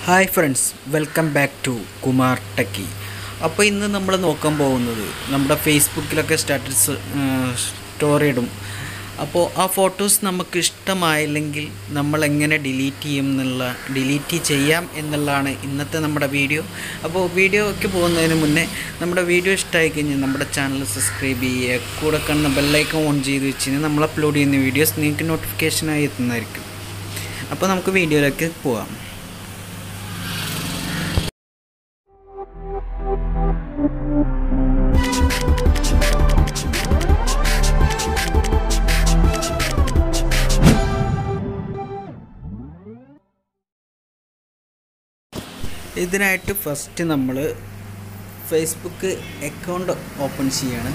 hi friends welcome back to Kumar techie അപ്പോൾ ഇന്ന് നമ്മൾ നോക്കാൻ പോകുന്നത് നമ്മുടെ ഫേസ്ബുക്കിലൊക്കെ സ്റ്റാറ്റസ് സ്റ്റോറി ഇടും അപ്പോൾ ആ ഫോട്ടോസ് നമുക്ക് ഇഷ്ടമായില്ലെങ്കിൽ നമ്മൾ എങ്ങനെ ഡിലീറ്റ് ചെയ്യും എന്നുള്ള ഡിലീറ്റ് ചെയ്യാം എന്നുള്ളതാണ് ഇന്നത്തെ നമ്മുടെ വീഡിയോ അപ്പോൾ വീഡിയോയ്ക്ക് പോകുന്നതിന് മുന്നേ നമ്മുടെ വീഡിയോ ഇഷ്ടമായി കഴിഞ്ഞാൽ നമ്മുടെ ചാനൽ സബ്സ്ക്രൈബ് ചെയ്യുക കൂടെ കാണുന്ന ബെല്ലൈക്കൺ ഓൺ ചെയ്ത് വെച്ച് കഴിഞ്ഞാൽ നമ്മൾ അപ്ലോഡ് ചെയ്യുന്ന വീഡിയോസ് നിങ്ങൾക്ക് നോട്ടിഫിക്കേഷനായി എത്തുന്നതായിരിക്കും അപ്പോൾ നമുക്ക് വീഡിയോയിലേക്ക് പോവാം ഇതിനായിട്ട് ഫസ്റ്റ് നമ്മൾ ഫേസ്ബുക്ക് അക്കൗണ്ട് ഓപ്പൺ ചെയ്യാണ്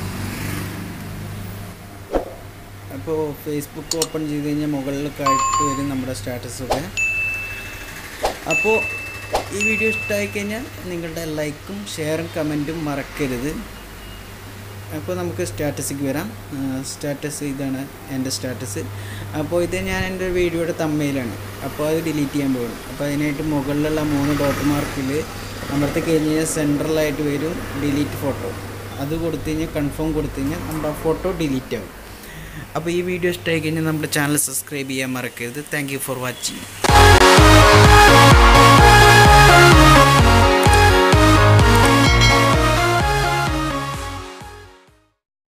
അപ്പോൾ ഫേസ്ബുക്ക് ഓപ്പൺ ചെയ്ത് കഴിഞ്ഞാൽ മുകളിലൊക്കെ ആയിട്ട് വരും നമ്മുടെ സ്റ്റാറ്റസൊക്കെ അപ്പോൾ ഈ വീഡിയോ ഇഷ്ടമായി കഴിഞ്ഞാൽ നിങ്ങളുടെ ലൈക്കും ഷെയറും കമൻറ്റും മറക്കരുത് അപ്പോൾ നമുക്ക് സ്റ്റാറ്റസിക്ക് വരാം സ്റ്റാറ്റസ് ഇതാണ് എൻ്റെ സ്റ്റാറ്റസ് അപ്പോൾ ഇത് ഞാൻ എൻ്റെ വീഡിയോയുടെ തമ്മയിലാണ് അപ്പോൾ അത് ഡിലീറ്റ് ചെയ്യാൻ പോകും അപ്പോൾ അതിനായിട്ട് മുകളിലുള്ള മൂന്ന് ഡോട്ട് മാർക്കിൽ അമർത്തി കഴിഞ്ഞ് കഴിഞ്ഞാൽ സെൻട്രലായിട്ട് വരും ഡിലീറ്റ് ഫോട്ടോ അത് കൊടുത്തു കഴിഞ്ഞാൽ കൺഫേം കൊടുത്തു കഴിഞ്ഞാൽ നമ്മുടെ ഫോട്ടോ ഡിലീറ്റ് ആവും അപ്പോൾ ഈ വീഡിയോ ഇഷ്ടമായി കഴിഞ്ഞാൽ നമ്മുടെ ചാനൽ സബ്സ്ക്രൈബ് ചെയ്യാൻ മറക്കരുത് താങ്ക് യു ഫോർ വാച്ചിങ്